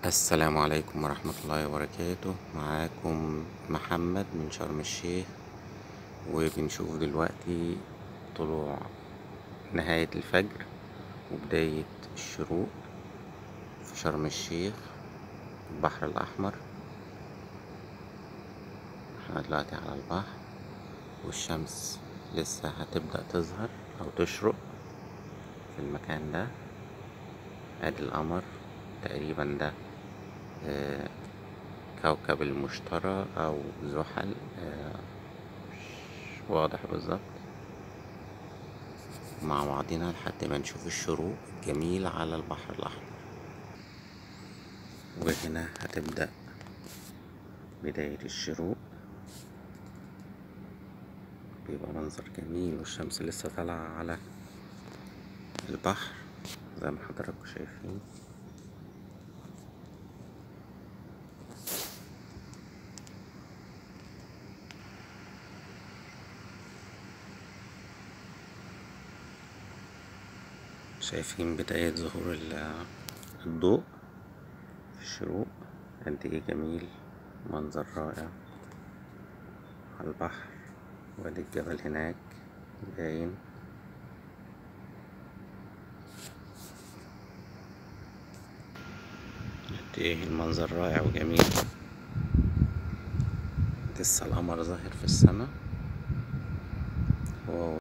السلام عليكم ورحمة الله وبركاته معاكم محمد من شرم الشيخ وبنشوف دلوقتي طلوع نهاية الفجر وبداية الشروق في شرم الشيخ البحر الأحمر احنا دلوقتي على البحر والشمس لسه هتبدأ تظهر أو تشرق في المكان ده ادي القمر تقريبا ده آه، كوكب المشتري او زحل آه، مش واضح بالظبط مع بعضنا لحد ما نشوف الشروق الجميل على البحر الاحمر وهنا هتبدأ بداية الشروق بيبقى منظر جميل والشمس لسه طالعة على البحر زي ما حضراتكم شايفين شايفين بداية ظهور ال- الضوء في الشروق قد ايه جميل منظر رائع على البحر وادي الجبل هناك باين قد ايه المنظر رائع وجميل لسه القمر ظاهر في السماء واو